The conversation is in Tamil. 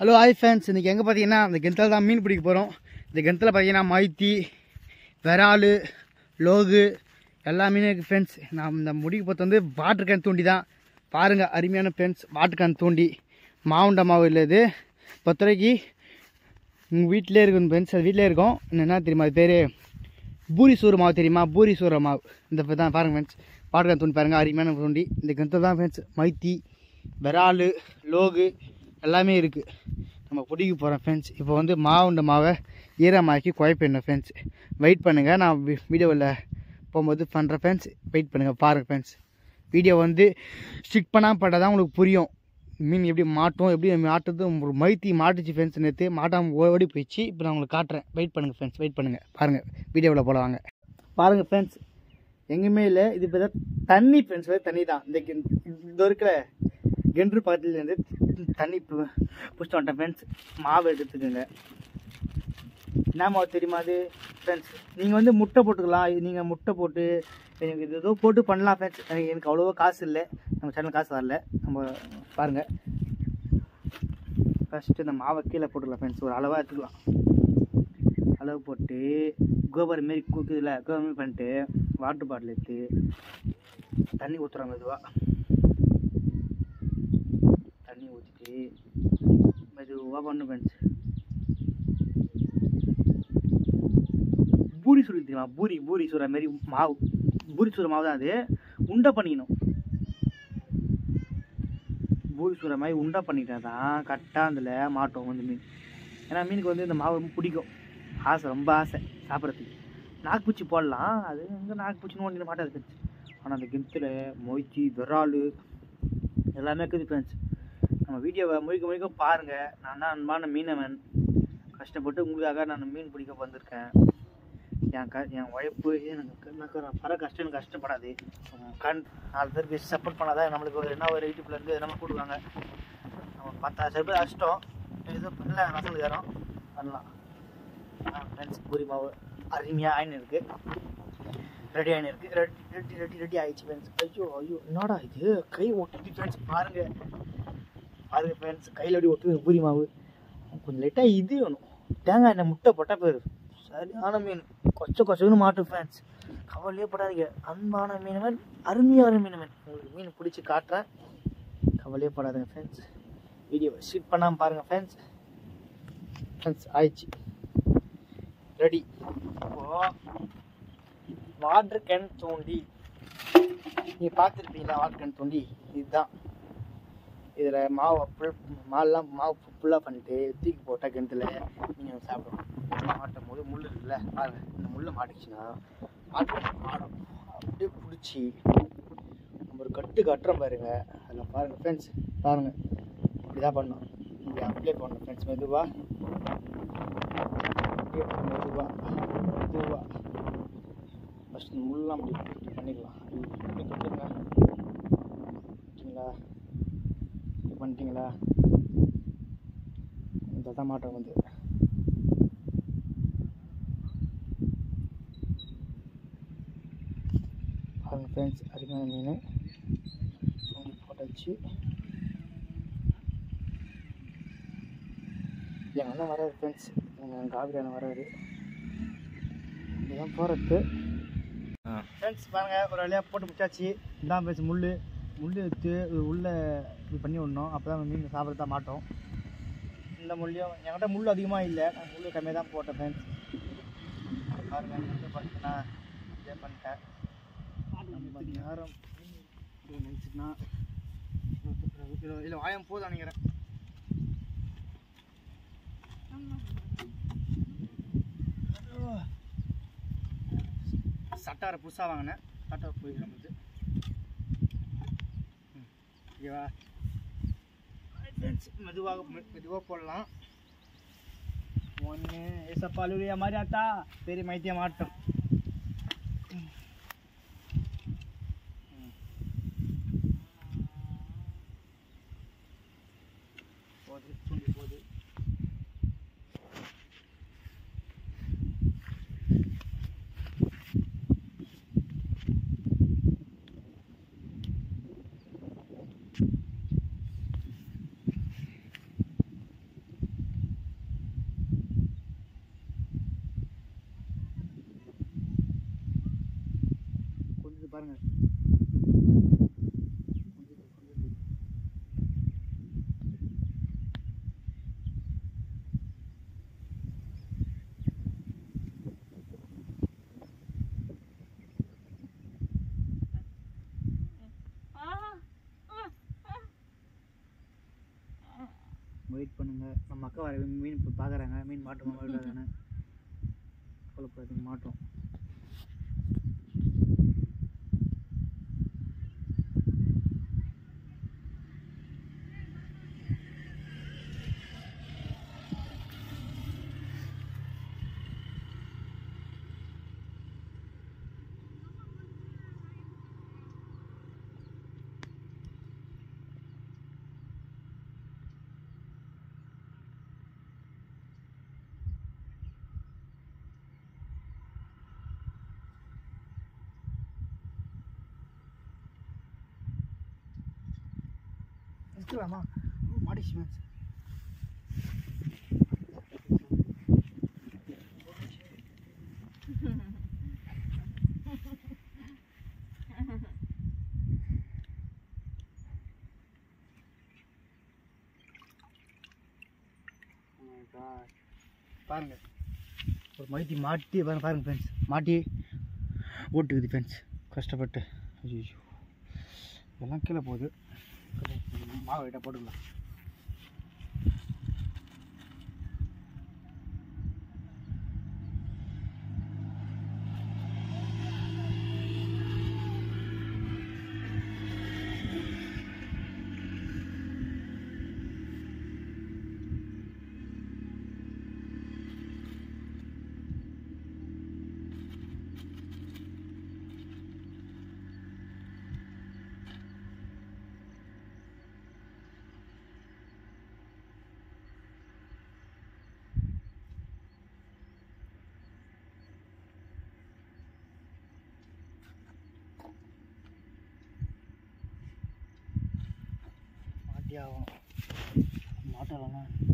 ஹலோ ஹாய் ஃபேன்ஸ் இன்றைக்கி எங்கே பார்த்தீங்கன்னா இந்த கிணத்துல தான் மீன் பிடிக்க போகிறோம் இந்த கிணத்துல பார்த்தீங்கன்னா மைத்தி விராலு லோகு எல்லா மீனும் இருக்குது ஃப்ரெண்ட்ஸ் நான் இந்த முடிக்கு பார்த்து வந்து வாட்டர் கேன் தூண்டி தான் பாருங்கள் அருமையான ஃப்ரெண்ட்ஸ் வாட்டர் கேன் தூண்டி மாவுண்ட மாவு இல்லை இது பத்து ரூபாய்க்கு உங்கள் வீட்டிலே இருக்கும் ஃப்ரெண்ட்ஸ் அது வீட்டிலே இருக்கும் இன்னும் என்ன தெரியுமா அது பேர் பூரி சூறு மாவு தெரியுமா பூரி சூற மாவு இந்த இப்போ தான் பாருங்கள் ஃப்ரெண்ட்ஸ் வாட்டர் கேன் தூண்டி பாருங்கள் அருமையான தூண்டி இந்த கிணத்துல தான் ஃப்ரெண்ட்ஸ் மைத்தி விராலு லோகு எல்லாமே இருக்குது நம்ம பிடிக்க போகிறோம் ஃப்ரெண்ட்ஸ் இப்போ வந்து மாவுண்ட மாவை ஈரமாக்கி குழப்பிடணும் ஃப்ரெண்ட்ஸ் வெயிட் பண்ணுங்கள் நான் வீடியோவில் போகும்போது பண்ணுறேன் ஃப்ரெண்ட்ஸ் வெயிட் பண்ணுங்கள் பாருங்கள் ஃப்ரெண்ட்ஸ் வீடியோ வந்து ஸ்டிக் பண்ணால் பட்டால் தான் உங்களுக்கு புரியும் மீன் எப்படி மாட்டும் எப்படி மாட்டுறது ஒரு மைத்தி மாட்டுச்சு ஃப்ரெண்ட்ஸ் நேற்று மாட்டாமல் ஓடி போயிடுச்சு இப்போ நான் உங்களுக்கு காட்டுறேன் வெயிட் பண்ணுங்கள் ஃப்ரெண்ட்ஸ் வெயிட் பண்ணுங்கள் பாருங்கள் வீடியோவில் போல வாங்க பாருங்கள் ஃப்ரெண்ட்ஸ் எங்கேயுமே இல்லை இது இப்போ தான் தண்ணி ஃப்ரெண்ட்ஸ் வந்து தண்ணி தான் இந்த கிண- இந்த இருக்கிற கென்று பக்கத்துலேருந்து தண்ணி பு- பிடிச்சிட்டு வந்துட்டேன் ஃப்ரெண்ட்ஸ் மாவு எடுத்துக்கோங்க என்ன மாவு தெரியுமா அது ஃப்ரெண்ட்ஸ் நீங்கள் வந்து முட்டை போட்டுக்கலாம் இது நீங்கள் முட்டை போட்டு எனக்கு இது ஏதோ போட்டு பண்ணலாம் ஃப்ரெண்ட்ஸ் எனக்கு எனக்கு அவ்வளோவா காசு இல்லை நம்ம சேனல் காசு வரல நம்ம பாருங்கள் ஃபஸ்ட்டு இந்த மாவை கீழே போட்டுக்கலாம் ஃப்ரெண்ட்ஸ் ஒரு அளவாக எடுத்துக்கலாம் அளவு போட்டு கோபர் மாரி கூக்குதுல கோபர் மாரி பண்ணிட்டு வாட்டர் பாட்டில் எடுத்து தண்ணி ஊற்றுறாங்க மெதுவாக தண்ணி ஊற்றிட்டு மெதுவாக பண்ணு ஃப்ரெண்ட்ஸ் பூரி சுடி தெரியுமா பூரி பூரி சுடுற மாரி மாவு பூரி சுடுற மாவு தான் அது உண்டை பண்ணிக்கணும் பூரி சுடுற மாதிரி உண்டை பண்ணிட்டா தான் கரெக்டாக அதில் மாட்டோம் வந்து மீன் ஏன்னா மீனுக்கு வந்து இந்த மாவு ரொம்ப பிடிக்கும் ஆசை ரொம்ப ஆசை சாப்பிட்றதுக்கு நாக்குப்பூச்சி போடலாம் அது எங்கே நாக்குப்பூச்சின்னு ஒன்று மாட்டாது ஃப்ரெண்ட்ஸ் ஆனால் அந்த கிணத்துல மொய்ச்சி விராலு எல்லாமே இருக்குது ஃப்ரெண்ட்ஸ் நம்ம வீடியோவை முழுக்க முழுக்க பாருங்கள் நான் தான் அன்பான மீனவன் கஷ்டப்பட்டு உங்களுக்காக நான் மீன் பிடிக்க வந்திருக்கேன் என் க என் உழைப்பு எனக்கு எனக்கு நான் பர கஷ்டம் எனக்கு கஷ்டப்படாது உம் கண் நாலு பேர் பேசி சப்போர்ட் பண்ணாதான் நம்மளுக்கு ஒரு என்ன ஒரு யூடியூப்ல இருந்து எதனா கொடுக்குறாங்க நம்ம பத்தாயிரம் பேர் கஷ்டம் இது இல்லை வசூல் ஏறும் பண்ணலாம் ஃப்ரெண்ட்ஸ் பூரி மாவு அருமையாக ஆயின் இருக்கு ரெடி ஆயின் இருக்கு ரெடி ரெடி ரெடி ரெடி ஆயிடுச்சு ஃப்ரெண்ட்ஸ் ஐயோ ஐயோ என்னடா இது கை ஒட்டுது ஃப்ரெண்ட்ஸ் பாருங்க பாருங்க ஃப்ரெண்ட்ஸ் கையில் அப்படி ஒட்டுது பூரி மாவு கொஞ்சம் லைட்டாக இது வேணும் தேங்காய் எண்ணெய் முட்டை போட்டால் பேர் சரியான மீன் கொச்ச கொச்சன்னு மாட்டும் ஃப்ரெண்ட்ஸ் கவலையே படாதீங்க அன்பான மீனவன் அருமையான மீனவன் உங்களுக்கு மீன் பிடிச்சி காட்டுறேன் கவலையே படாதுங்க ஃப்ரெண்ட்ஸ் வீடியோ ஷூட் பண்ணாமல் பாருங்கள் ஃப்ரெண்ட்ஸ் ஃப்ரெண்ட்ஸ் ஆயிடுச்சு ரெடி இப்போ வாட்டர் கேன் தூண்டி நீங்கள் பார்த்துருப்பீங்களா வாட்டர் கேன் தூண்டி இதுதான் இதில் மாவு ஃபுல் மாவுலாம் மாவு ஃபுல்லாக பண்ணிட்டு தூக்கி போட்டால் கிணத்துல நீங்கள் சாப்பிடணும் மாட்டும் போது முள் இருக்குல்ல பாருங்க இந்த முள் மாட்டிச்சுன்னா மாட்டு மாடும் அப்படியே பிடிச்சி நம்ம ஒரு கட்டு கட்டுறோம் பாருங்க அதில் பாருங்கள் ஃப்ரெண்ட்ஸ் பாருங்கள் இப்படிதான் பண்ணணும் இப்படி அப்ளை பண்ணணும் ஃப்ரெண்ட்ஸ் மெதுவாக அப்படியே மெதுவாக மெதுவாக ஃபஸ்ட் முள்ளெலாம் அப்படி இப்படி பண்ணிக்கலாம் இப்படி கட்டுருங்க ஓகேங்களா இப்படி பண்ணிட்டீங்களா இந்த தான் மாட்டம் வந்து பாருங்க ஃப்ரெண்ட்ஸ் அருமையான மீன் தூண்டி போட்டாச்சு என் அண்ணன் வராது ஃப்ரெண்ட்ஸ் எங்கள் காவிரி அண்ணன் வராது இதுதான் போகிறது ஃப்ரெண்ட்ஸ் பாருங்க ஒரு வழியாக போட்டு பிடிச்சாச்சு இதான் ஃப்ரெண்ட்ஸ் முள் முள் எடுத்து இது உள்ள இது பண்ணி விடணும் அப்போ தான் மீன் சாப்பிட தான் மாட்டோம் இந்த முள்ளையும் என்கிட்ட முள் அதிகமாக இல்லை நான் முள் கம்மியாக தான் போட்டேன் ஃப்ரெண்ட்ஸ் பாருங்க முள் பண்ணிட்டேன்னா இதே பண்ணிட்டேன் நம்ம நேரம் நினச்சிட்டுனா இல்லை இல்லை வாயம் போதும் நினைக்கிறேன் சட்டாரை புதுசாக வாங்கினேன் சட்டாரை போய்க்கிறேன் வந்து ம், ஓகேவா ஃப்ரெண்ட்ஸ் மெதுவாக மெ- மெதுவாக போடலாம் ஒன்று ஏசப்பா அலுவலியா மாதிரி ஆத்தா பெரிய மைத்தியம் மாட்டோம் ம். ம். போகுது தூண்டி போகுது பாருங்க வெயிட் பண்ணுங்க நம்ம அக்கா வர மீன் இப்போ பார்க்குறாங்க மீன் மாட்டோமா மாட்டாதானே கொலப்படாது மாட்டோம் எடுத்துக்கலாமா மாடிச்சு மேம் பாருங்க ஒரு மைத்தி மாட்டி பாருங்க பாருங்க ஃப்ரெண்ட்ஸ் மாட்டி ஓட்டுக்குது ஃப்ரெண்ட்ஸ் கஷ்டப்பட்டு ஐயோ இதெல்லாம் கீழே போகுது மாவு கிட்ட போட்டுக்கலாம் மாட்டி ஆகும் மாட்டலாம்